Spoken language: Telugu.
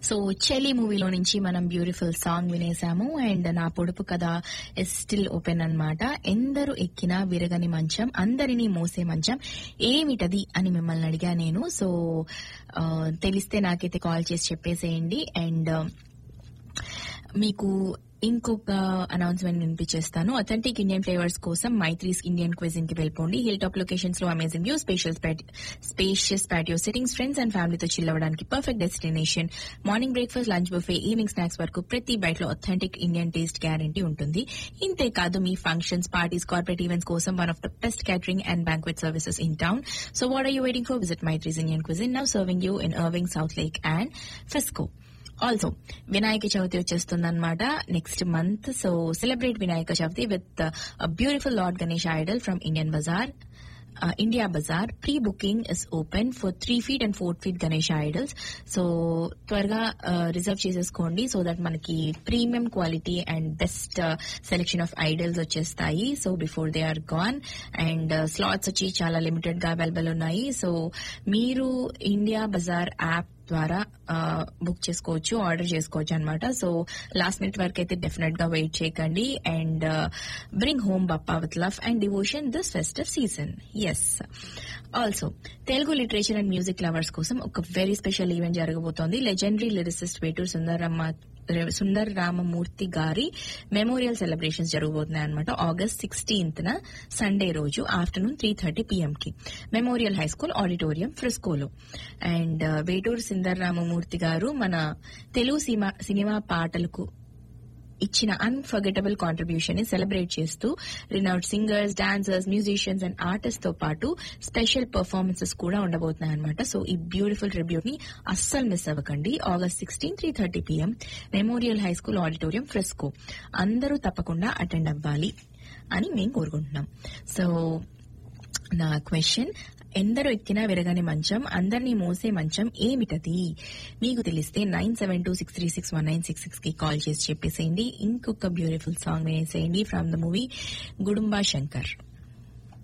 సో చెలి మూవీలో నుంచి మనం బ్యూటిఫుల్ సాంగ్ వినేసాము అండ్ నా పొడుపు కథ ఇస్ స్టిల్ ఓపెన్ అన్నమాట ఎందరు ఎక్కినా విరగని మంచం అందరినీ మోసే మంచం ఏమిటది అని మిమ్మల్ని అడిగా నేను సో ఆ, తెలిస్తే నాకైతే కాల్ చేసి చెప్పేసేయండి అండ్ మీకు ఇంకొక అనౌన్స్మెంట్ వినిపించేస్తాను అథెంటిక్ ఇండియన్ ఫ్లేవర్స్ కోసం మైత్రీస్ ఇండియన్ క్విజిన్ కి వెళ్ళిపోండి హిల్ టాప్ లొకేషన్స్ లో amazing view spacious spacious patio sittings friends and ఫ్యామిలీతో చిల్ అవ్వడానికి perfect destination morning breakfast lunch buffet evening snacks వరకు ప్రతి బైట్ లో అథెంటిక్ ఇండియన్ టేస్ట్ గ్యారంటీ ఉంటుంది ఇంతే కాదు మీ ఫంక్షన్స్ పార్టీస్ కార్పొరేట్ ఈవెంట్స్ కోసం one of the best catering and banquet services in town so what are you waiting for visit Maithri's Indian cuisine now serving you in Irving Southlake and Frisco also Vinayaka Chavithi వచ్చేస్తుందన్నమాట next month so celebrate Vinayaka Chavithi with beautiful Lord Ganesh idol from Indian bazaar India bazaar pre booking is open for three feet and four feet Ganesh idols so త్వరగా రిజర్వ్ చేసేసుకోండి సో దట్ మనకి premium quality and best selection of idols వచ్చేస్తాయి so before they are gone and slots వచ్చి చాలా లిమిటెడ్ గా అవైలబుల్ ఉన్నాయి సో మీరు ఇండియా బజార్ యాప్ ద్వారా బుక్ చేసుకోవచ్చు ఆర్డర్ చేసుకోవచ్చు అనమాట సో లాస్ట్ మినిట్ వరకు అయితే డెఫినెట్ గా వెయిట్ చేయకండి and bring home Bappa with love and devotion this festive season yes also Telugu literature and music lovers కోసం ఒక వెరీ స్పెషల్ ఈవెంట్ జరగబోతోంది లెజెండరీ లిరిసిస్ట్ వేటూరు సుందరమ్మ సుందర్ రామమూర్తి గారి మెమోరియల్ సెలబ్రేషన్స్ జరగబోతున్నాయి అనమాట ఆగస్ట్ సిక్స్టీన్త్ న సండే రోజు ఆఫ్టర్నూన్ త్రీ థర్టీ పిఎం కి మెమోరియల్ హై స్కూల్ ఆడిటోరియం ఫ్రిస్కోలో అండ్ వేటూరు సుందర్ రామమూర్తి గారు మన తెలుగు సినిమా సినిమా పాటలకు ఇచ్చిన అన్ఫర్గెటబుల్ కాంట్రిబ్యూషన్ ని సెలబ్రేట్ చేస్తూ renowned singers dancers musicians and artist తో పాటు స్పెషల్ పర్ఫార్మెన్సెస్ కూడా ఉండబోతున్నాయి అనమాట సో ఈ బ్యూటిఫుల్ ట్రిబ్యూట్ ని అస్సలు మిస్ అవ్వకండి August sixteen three thirty PM memorial high school auditorium Frisco అందరూ తప్పకుండా అటెండ్ అవ్వాలి అని మేము కోరుకుంటున్నాం సో నా క్వశ్చన్ ఎందరు ఎక్కినా విరగని మంచం అందరినీ మోసే మంచం ఏమిటది మీకు తెలిస్తే nine seven two six three six one nine six six కి కాల్ చేసి చెప్పేసేయండి ఇంకొక బ్యూటిఫుల్ సాంగ్ వేసేయండి from the movie Gudumba Shankar